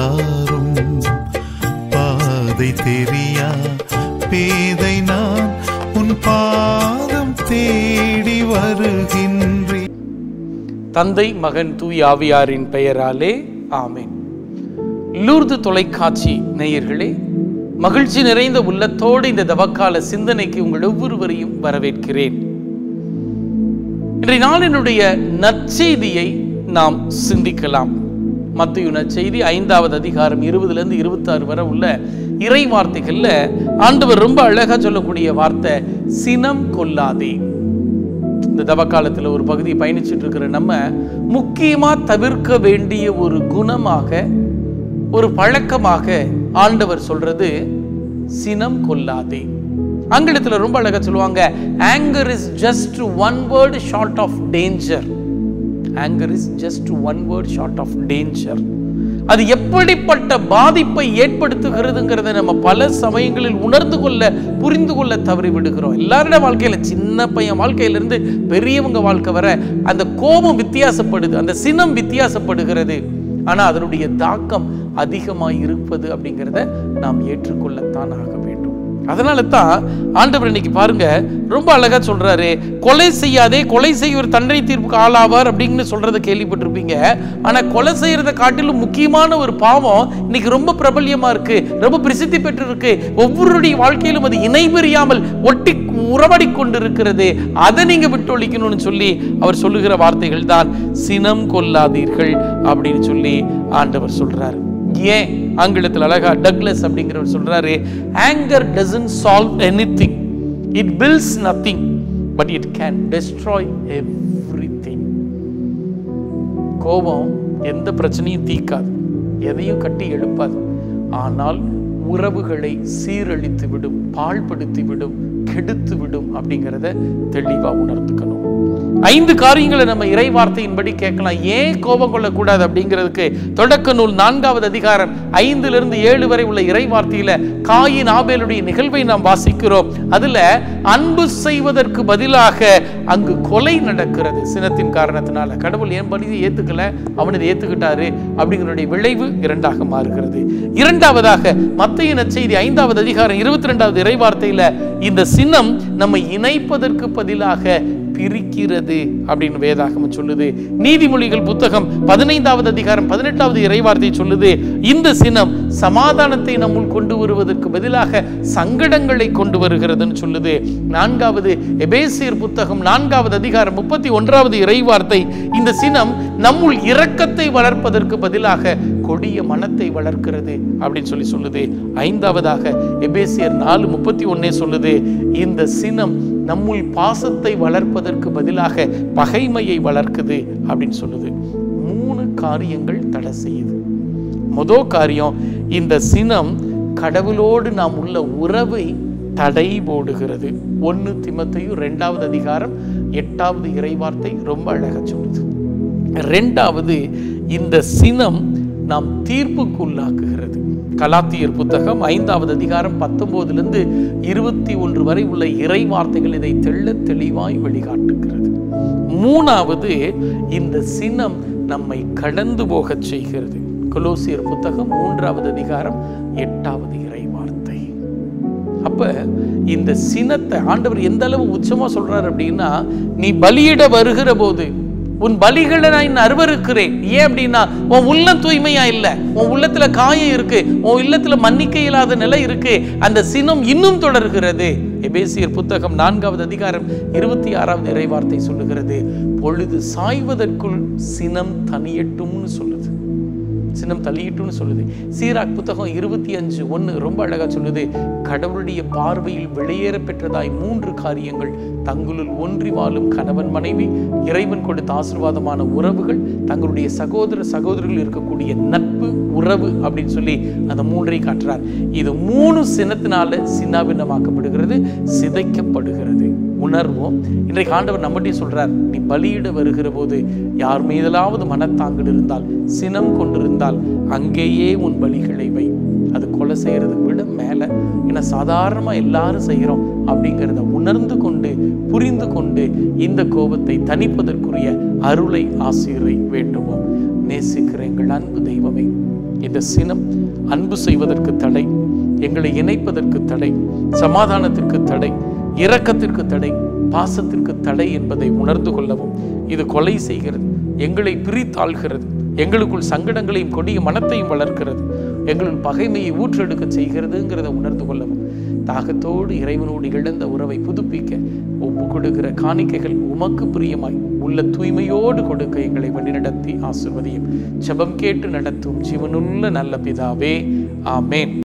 தாரும் பாதை தெரியா பேதை நான் உன் பாதம் தேடி வருகின்றேன் தந்தை மகன் தூய் ஆவியாரின் பெயராலே ஆமென் லூர்து தொலைக்காட்சி நேயர்களே மகிழ்ச்சி நிறைந்த உள்ளத்தோடு இந்த தவக்கால சிந்தனைக்கு உங்கள் ஒவ்வொருவரையும் வரவேற்கிறேன் இன்றைய நாளினுடைய நற்செய்தியை நாம் சிந்திக்கலாம் மத்திய நற்செய்தி ஐந்தாவது அதிகாரம் இருபதுல இருந்து இருபத்தாறு வரை உள்ள இறை வார்த்தைகள்ல ஆண்டவர் ரொம்ப அழகா சொல்லக்கூடிய வார்த்தை சினம் கொள்ளாதே இந்த தவக்காலத்தில் ஒரு பகுதி பயணிச்சுட்டு இருக்கிற நம்ம முக்கியமா தவிர்க்க வேண்டிய ஒரு குணமாக ஒரு பழக்கமாக ஆண்டவர் சொல்றது சினம் கொள்ளாதே ஆங்கிலத்தில் ரொம்ப அழகா சொல்லுவாங்க anger is just one word short of danger anger is just one word short of danger அது எப்படிப்பட்ட பாதிப்பை ஏற்படுத்துகிறதுங்கிறத நம்ம பல சமயங்களில் உணர்ந்து கொள்ள புரிந்து கொள்ள தவறி விடுகிறோம் எல்லாரோட வாழ்க்கையில சின்ன பையன் வாழ்க்கையிலிருந்து பெரியவங்க வாழ்க்கை வர அந்த கோபம் வித்தியாசப்படுது அந்த சினம் வித்தியாசப்படுகிறது ஆனா அதனுடைய தாக்கம் அதிகமாக இருப்பது அப்படிங்கிறத நாம் ஏற்றுக்கொள்ளத்தான் ஆக வேண்டும் அதனால தான் ஆண்டவர் இன்னைக்கு பாருங்க ரொம்ப அழகா சொல்றாரு கொலை செய்யாதே கொலை செய்வர் தண்டனை தீர்ப்புக்கு ஆளாவார் அப்படின்னு சொல்றத கேள்விப்பட்டிருப்பீங்க ஆனா கொலை செய்யறத காட்டிலும் முக்கியமான ஒரு பாவம் இன்னைக்கு ரொம்ப பிரபல்யமா இருக்கு ரொம்ப பிரசித்தி பெற்று இருக்கு ஒவ்வொருடைய வாழ்க்கையிலும் அது இணை பிரியாமல் ஒட்டி உறவாடி கொண்டு இருக்கிறது அதை நீங்க விட்டொழிக்கணும்னு சொல்லி அவர் சொல்லுகிற வார்த்தைகள் தான் சினம் கொள்ளாதீர்கள் அப்படின்னு சொல்லி ஆண்டவர் சொல்றாரு ஏன் ஆங்கிலத்தில் அழகா டக்லஸ் அப்படிங்கிறவர் சொல்றாரு anger doesn't solve anything it builds nothing but it can destroy everything கோபம் எந்த பிரச்சனையும் தீக்காது எதையும் கட்டி எழுப்பாது ஆனால் உறவுகளை சீரழித்து விடும் பாழ்படுத்தி விடும் கெடுத்து விடும் அப்படிங்கிறத தெளிவா உணர்ந்துக்கணும் ஐந்து காரியங்களை நம்ம இறை வார்த்தையின்படி கேட்கலாம் ஏன் கோபம் கொள்ளக்கூடாது அப்படிங்கிறதுக்கு தொடக்க நூல் நான்காவது அதிகாரம் ஐந்துல இருந்து ஏழு வரை உள்ள இறை வார்த்தையில காயின் ஆபேலுடைய நிகழ்வை நாம் வாசிக்கிறோம் அதுல அன்பு செய்வதற்கு பதிலாக அங்கு கொலை நடக்கிறது சினத்தின் காரணத்தினால கடவுள் என் பணியை ஏத்துக்கல அவனது ஏத்துக்கிட்டாரு அப்படிங்கிறனுடைய விளைவு இரண்டாக மாறுகிறது இரண்டாவதாக மத்திய நற்செய்தி ஐந்தாவது அதிகாரம் இருபத்தி ரெண்டாவது இறை வார்த்தையில இந்த சின்னம் நம்மை இணைப்பதற்கு பதிலாக பிரிக்கிறது அப்படின்னு வேதாகமம் சொல்லுது நீதிமொழிகள் புத்தகம் பதினைந்தாவது அதிகாரம் பதினெட்டாவது இறைவார்த்தை சொல்லுது இந்த சினம் சமாதானத்தை நம்முள் கொண்டு வருவதற்கு பதிலாக சங்கடங்களை கொண்டு வருகிறதுன்னு சொல்லுது நான்காவது எபேசியர் புத்தகம் நான்காவது அதிகாரம் முப்பத்தி ஒன்றாவது இறைவார்த்தை இந்த சினம் நம்முள் இரக்கத்தை வளர்ப்பதற்கு பதிலாக கொடிய மனத்தை வளர்க்கிறது அப்படின்னு சொல்லி சொல்லுது ஐந்தாவதாக எபேசியர் நாலு முப்பத்தி ஒன்னே சொல்லுது இந்த சினம் நம்முள் பாசத்தை வளர்ப்பதற்கு பதிலாக பகைமையை வளர்க்குது அப்படின்னு சொல்லுது மூணு காரியங்கள் தடை செய்யுது முதல் காரியம் இந்த சினம் கடவுளோடு நாம் உள்ள உறவை தடை போடுகிறது ஒன்று திமத்தையும் ரெண்டாவது அதிகாரம் எட்டாவது இறைவார்த்தை ரொம்ப அழகா சொல்லுது ரெண்டாவது இந்த சினம் நாம் தீர்ப்புக்குள்ளாக்குகிறது கலாத்தியர் புத்தகம் ஐந்தாவது அதிகாரம் பத்தொன்பதுலேருந்து இருபத்தி ஒன்று வரை உள்ள இறை வார்த்தைகள் இதை தெள்ள தெளிவாய் வெளிக்காட்டுகிறது மூணாவது இந்த சினம் நம்மை கடந்து போகச் செய்கிறது கொலோசியர் புத்தகம் மூன்றாவது அதிகாரம் எட்டாவது இறை வார்த்தை அப்ப இந்த சினத்தை ஆண்டவர் எந்த அளவு உச்சமா சொல்றாரு அப்படின்னா நீ பலியிட வருகிற போது உன் பலிகளை நான் இன்னும் அருவருக்கிறேன் ஏன் அப்படின்னா உன் உள்ளம் தூய்மையா இல்ல உன் உள்ளத்துல காயம் இருக்கு உன் இல்லத்துல மன்னிக்க இல்லாத நிலை இருக்கு அந்த சினம் இன்னும் தொடர்கிறது எபேசியர் புத்தகம் நான்காவது அதிகாரம் இருபத்தி ஆறாவது இறைவார்த்தை சொல்லுகிறது பொழுது சாய்வதற்குள் சினம் தனியட்டும்னு சொல்லுது சின்னம் தள்ளிட்டுன்னு சொல்லுது சீராக் புத்தகம் இருபத்தி அஞ்சு ஒன்று ரொம்ப அழகா சொல்லுது கடவுளுடைய பார்வையில் வெளியேற பெற்றதாய் மூன்று காரியங்கள் தங்களுள் ஒன்றி வாழும் கணவன் மனைவி இறைவன் கொடுத்த ஆசீர்வாதமான உறவுகள் தங்களுடைய சகோதர சகோதரிகள் இருக்கக்கூடிய நட்பு உறவு அப்படின்னு சொல்லி அந்த மூன்றை காட்டுறார் இது மூணு சினத்தினால சின்னாபின்னமாக்கப்படுகிறது சிதைக்கப்படுகிறது உணர்வோம் இன்றைக்கு ஆண்டவர் நம்மகிட்டயும் சொல்றார் நீ பலியிட வருகிற போது யார் மீதலாவது மனத்தாங்கல் இருந்தால் சினம் கொண்டிருந்தால் அங்கேயே உன் பலிகளை வை அது கொலை செய்யறதை விட மேலே ஏன்னா சாதாரணமாக எல்லாரும் செய்கிறோம் அப்படிங்கிறத உணர்ந்து கொண்டு புரிந்து கொண்டு இந்த கோபத்தை தணிப்பதற்குரிய அருளை ஆசிரியரை வேண்டுவோம் நேசிக்கிற எங்கள் அன்பு தெய்வமே இந்த சினம் அன்பு செய்வதற்கு தடை எங்களை இணைப்பதற்கு தடை சமாதானத்திற்கு தடை இரக்கத்திற்கு தடை பாசத்திற்கு தடை என்பதை உணர்ந்து கொள்ளவும் இது கொலை செய்கிறது எங்களை பிரித்தாள்கிறது எங்களுக்குள் சங்கடங்களையும் கொடிய மனத்தையும் வளர்க்கிறது எங்களுள் பகைமையை ஊற்றெடுக்க செய்கிறதுங்கிறத உணர்ந்து கொள்ளவும் தாகத்தோடு இறைவனோடு இழந்த உறவை புதுப்பிக்க ஒப்பு கொடுக்கிற காணிக்கைகள் உமக்கு பிரியமாய் உள்ள தூய்மையோடு கொடுக்க எங்களை வழிநடத்தி ஆசிர்வதியும் ஜெபம் கேட்டு நடத்தும் ஜீவனுள்ள நல்ல பிதாவே ஆமேன்